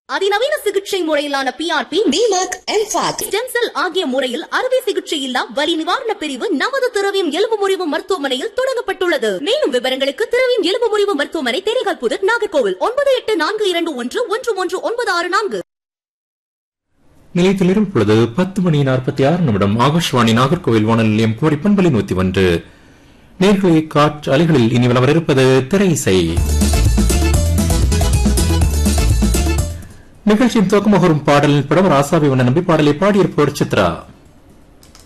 அதிநவீன சிகிச்சை முறையிலான PRP DMAC MFAC stem cell ஆகிய முறையில் அறுவை சிகிச்சை இல்லா வலி நிவாரண பிரிவு நமது திரவியம் எலும்பு முறிவு மருத்துவமனையில் தொடங்கப்பட்டுள்ளது மேலும் விவரங்களுக்கு திரவியம் எலும்பு முறிவு மருத்துவமனை தேனிகால் புதர் நாகர்கோவில் ஒன்பது எட்டு நான்கு இரண்டு ஒன்று ஒன்று ஒன்று ஒன்பது ஆறு நான்கு நிலையத்தில் இருப்பொழுது பத்து மணி நாற்பத்தி ஆறு நிமிடம் ஆகாஷ்வாணி நாகர்கோவில் வானொலி நிலையம் கோரி பண்பலை நூத்தி ஒன்று நேர்களை காற்று அலைகளில் இனி வர இருப்பது திரை இசை நிகழ்ச்சியின் துவக்கமாக வரும் பாடலில் படம் ராசாவை நம்பி பாடலை பாடியிருப்பவர் சித்ரா